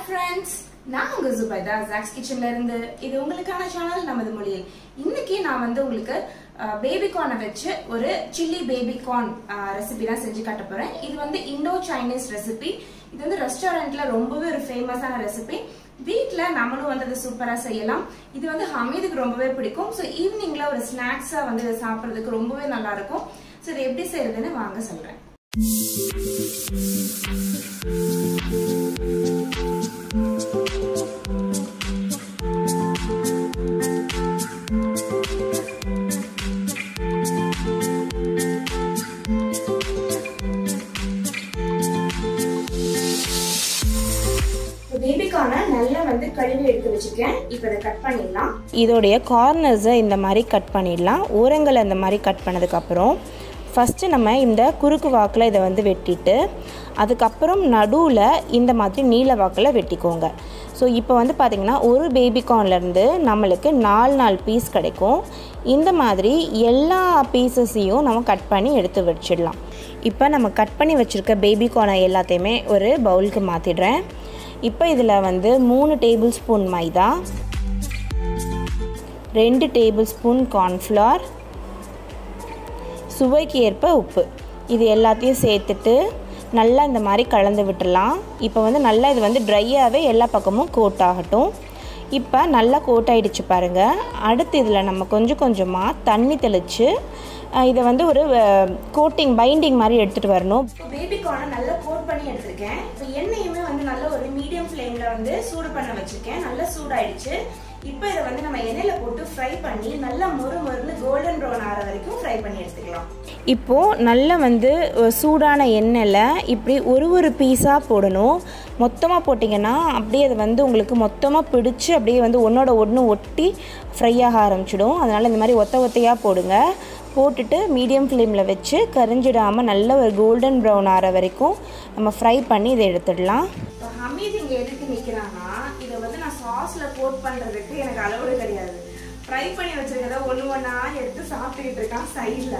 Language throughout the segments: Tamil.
ஃப்ரெண்ட்ஸ் நான் உங்க ஜுபைதா ஜாக்ஸ் கிச்சன்ல இருந்து இது உங்களுக்கான சேனல் நமது மொழியில் இன்னைக்கு நான் வந்து உங்களுக்கு பேபி கார்னை வச்சு ஒரு சில்லி பேபி கார்ன் ரெசிபி தான் செஞ்சு காட்ட போறேன் இது வந்து இண்டோ சைனீஸ் ரெசிபி இது வந்து ரெஸ்டாரண்ட்ல ரொம்பவே ஒரு ஃபேமஸான ரெசிபி வீட்ல நம்மளும் வந்து அதை சூப்பரா செய்யலாம் இது வந்து ஹமீதுக்கு ரொம்பவே பிடிக்கும் ஸோ ஈவினிங்ல ஒரு ஸ்நாக்ஸா வந்து இதை சாப்பிட்றதுக்கு ரொம்பவே நல்லா இருக்கும் ஸோ இதை எப்படி செய்யறதுன்னு வாங்க சொல்றேன் பேபிக்கான நல்லா வந்து கழுவி எடுத்து வச்சிருக்கேன் இப்போ இதை கட் பண்ணிடலாம் இதோடைய கார்னர்ஸை இந்த மாதிரி கட் பண்ணிடலாம் ஓரங்களை இந்த மாதிரி கட் பண்ணதுக்கப்புறம் ஃபஸ்ட்டு நம்ம இந்த குறுக்கு வாக்கில் இதை வந்து வெட்டிட்டு அதுக்கப்புறம் நடுவில் இந்த மாதிரி நீல வாக்கில் வெட்டிக்கோங்க ஸோ இப்போ வந்து பார்த்திங்கன்னா ஒரு பேபிகார்ன்லேருந்து நம்மளுக்கு நாலு நாலு பீஸ் கிடைக்கும் இந்த மாதிரி எல்லா பீசஸையும் நம்ம கட் பண்ணி எடுத்து வச்சிடலாம் இப்போ நம்ம கட் பண்ணி வச்சுருக்க பேபிகார்னை எல்லாத்தையுமே ஒரு பவுலுக்கு மாற்றிடுறேன் இப்போ இதில் வந்து மூணு டேபிள் ஸ்பூன் மைதா ரெண்டு டேபிள் ஸ்பூன் கார்ன்ஃப்ளவர் சுவைக்கு ஏற்ப உப்பு இது எல்லாத்தையும் சேர்த்துட்டு நல்லா இந்த மாதிரி கலந்து விட்டுடலாம் இப்போ வந்து நல்லா இது வந்து ட்ரையாகவே எல்லா பக்கமும் கோட் ஆகட்டும் இப்போ நல்லா கோட் ஆகிடுச்சு பாருங்கள் அடுத்து இதில் நம்ம கொஞ்சம் கொஞ்சமாக தண்ணி தெளித்து இதை வந்து ஒரு கோட்டிங் பைண்டிங் மாதிரி எடுத்துகிட்டு வரணும் பேபிக்கான நல்லா கோட் பண்ணி எடுத்திருக்கேன் இப்போ எண்ணெயுமே வந்து நல்ல ஒரு மீடியம் ஃப்ளேம்ல வந்து சூடு பண்ண வச்சிருக்கேன் நல்லா சூடாயிடுச்சு இப்போ இதை வந்து நம்ம எண்ணெயில போட்டு ஃப்ரை பண்ணி நல்லா மொறு மொறுன்னு கோல்டன் ப்ரௌன் ஆகிற வரைக்கும் ஃப்ரை பண்ணி எடுத்துக்கலாம் இப்போது நல்லா வந்து சூடான எண்ணெயில் இப்படி ஒரு ஒரு பீஸாக போடணும் மொத்தமாக போட்டிங்கன்னா அப்படியே அது வந்து உங்களுக்கு மொத்தமாக பிடிச்சி அப்படியே வந்து ஒன்றோட ஒன்று ஒட்டி ஃப்ரை ஆக ஆரம்பிச்சிடும் அதனால் இந்த மாதிரி ஒத்த ஒத்தையாக போடுங்க போட்டுட்டு மீடியம் ஃப்ளேமில் வச்சு கரிஞ்சிடாமல் நல்ல ஒரு கோல்டன் ப்ரௌன் ஆகிற வரைக்கும் நம்ம ஃப்ரை பண்ணி இதை எடுத்துடலாம் இப்போ ஹமீத் இங்கே எதுக்கு நிற்கிறான்னா இதை வந்து நான் சாஸில் கோட் பண்ணுறதுக்கு எனக்கு அளவு கிடையாது ஃப்ரை பண்ணி வச்சிருக்கத ஒன்று ஒன்றா எடுத்து சாப்பிட்டுக்கிட்டு இருக்கான்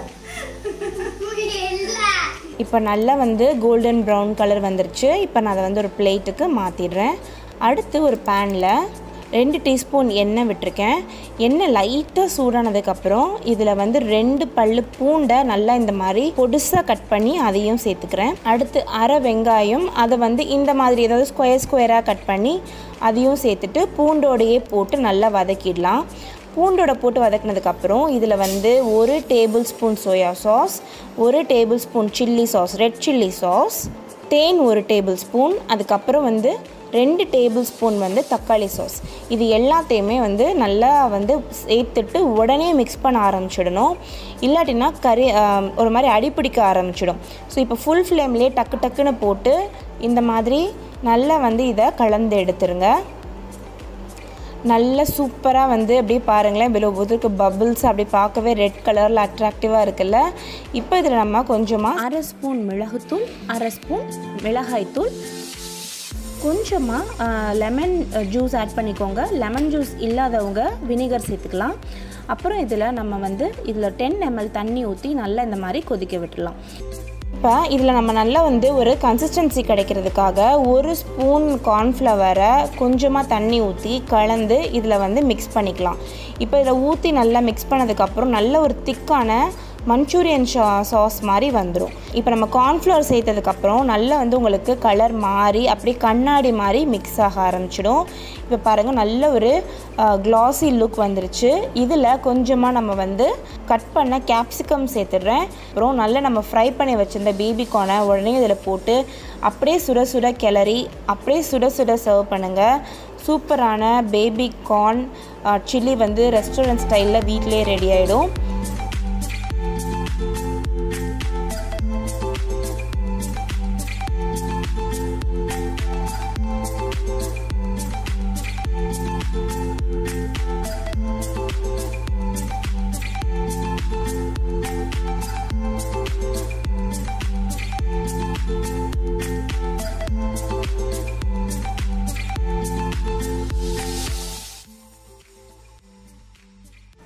சைடில் இப்போ நல்லா வந்து கோல்டன் ப்ரௌன் கலர் வந்துருச்சு இப்போ நான் அதை வந்து ஒரு பிளேட்டுக்கு மாற்றிடுறேன் அடுத்து ஒரு பேனில் ரெண்டு டீஸ்பூன் எண்ணெய் விட்டுருக்கேன் எண்ணெய் லைட்டாக சூடானதுக்கப்புறம் இதில் வந்து ரெண்டு பல்லு பூண்டை நல்லா இந்த மாதிரி பொடுசாக கட் பண்ணி அதையும் சேர்த்துக்கிறேன் அடுத்து அரை வெங்காயம் அதை வந்து இந்த மாதிரி ஏதாவது ஸ்கொயர் ஸ்கொயராக கட் பண்ணி அதையும் சேர்த்துட்டு பூண்டோடையே போட்டு நல்லா வதக்கிடலாம் பூண்டோட போட்டு வதக்கினதுக்கப்புறம் இதில் வந்து ஒரு டேபிள் ஸ்பூன் சோயா சாஸ் ஒரு tablespoon chilli sauce red chilli sauce தேன் ஒரு டேபிள் ஸ்பூன் அதுக்கப்புறம் வந்து ரெண்டு டேபிள் ஸ்பூன் வந்து தக்காளி சாஸ் இது எல்லாத்தையுமே வந்து நல்லா வந்து சேர்த்துட்டு உடனே மிக்ஸ் பண்ண ஆரம்பிச்சிடணும் இல்லாட்டினா கறி ஒரு மாதிரி அடிப்பிடிக்க ஆரம்பிச்சிடும் ஸோ இப்போ ஃபுல் ஃப்ளேம்லேயே டக்கு டக்குன்னு போட்டு இந்த மாதிரி நல்லா வந்து இதை கலந்து எடுத்துருங்க நல்ல சூப்பராக வந்து அப்படியே பாருங்களேன் விலோ புதுக்கு பபிள்ஸ் அப்படி பார்க்கவே ரெட் கலரில் அட்ராக்டிவாக இருக்குல்ல இப்போ இதில் நம்ம கொஞ்சமாக அரை ஸ்பூன் மிளகுத்தூள் அரை ஸ்பூன் மிளகாய்த்தூள் கொஞ்சமாக லெமன் ஜூஸ் ஆட் பண்ணிக்கோங்க லெமன் ஜூஸ் இல்லாதவங்க வினிகர் சேர்த்துக்கலாம் அப்புறம் இதில் நம்ம வந்து இதில் டென் எம்எல் தண்ணி ஊற்றி நல்லா இந்த மாதிரி கொதிக்க விட்டுடலாம் இப்போ இதில் நம்ம நல்லா வந்து ஒரு கன்சிஸ்டன்சி கிடைக்கிறதுக்காக ஒரு ஸ்பூன் கார்ன்ஃப்ளவரை கொஞ்சமாக தண்ணி ஊற்றி கலந்து இதில் வந்து மிக்ஸ் பண்ணிக்கலாம் இப்போ இதில் ஊற்றி நல்லா மிக்ஸ் பண்ணதுக்கப்புறம் நல்ல ஒரு திக்கான மஞ்சூரியன் ஷா சாஸ் மாதிரி வந்துடும் இப்போ நம்ம கார்ன்ஃப்ளவர் சேர்த்ததுக்கப்புறம் நல்லா வந்து உங்களுக்கு கலர் மாறி அப்படியே கண்ணாடி மாதிரி மிக்ஸ் ஆக ஆரம்பிச்சிடும் இப்போ பாருங்கள் நல்ல ஒரு க்ளாஸி லுக் வந்துருச்சு இதில் கொஞ்சமாக நம்ம வந்து கட் பண்ண கேப்சிகம் சேர்த்துடுறேன் அப்புறம் நல்லா நம்ம ஃப்ரை பண்ணி வச்சுருந்த பேபிகார்னை உடனே இதில் போட்டு அப்படியே சுட சுட கிளறி அப்படியே சுட சுட சர்வ் பண்ணுங்கள் சூப்பரான பேபி கார்ன் சில்லி வந்து ரெஸ்டாரண்ட் ஸ்டைலில் வீட்டிலே ரெடி ஆகிடும்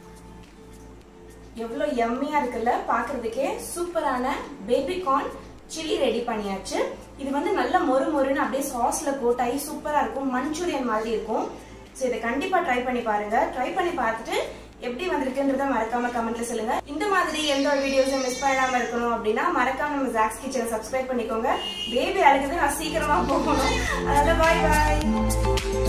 எவ்வளோ எம்மியா இருக்குல்ல பார்க்கறதுக்கே சூப்பரான பேபி கார்ன் சில்லி ரெடி பண்ணியாச்சு இது வந்து நல்ல மொறு மொறுன்னு அப்படியே சாஸ்ல கோட் ஆகி சூப்பரா இருக்கும் மஞ்சூரியன் மாதிரி இருக்கும் ஸோ இதை கண்டிப்பா ட்ரை பண்ணி பாருங்க ட்ரை பண்ணி பார்த்துட்டு எப்படி வந்திருக்குன்றத மறக்காம கமெண்ட்ல சொல்லுங்க இந்த மாதிரி எந்த ஒரு வீடியோஸும் மிஸ் பண்ணாம இருக்கணும் அப்படின்னா மறக்காம நம்ம ஜாக்ஸ் கிச்சனை சப்ஸ்கிரைப் பண்ணிக்கோங்க பேபி அழுகுது நான் சீக்கிரமா போகணும் அதனால பாய் பாய்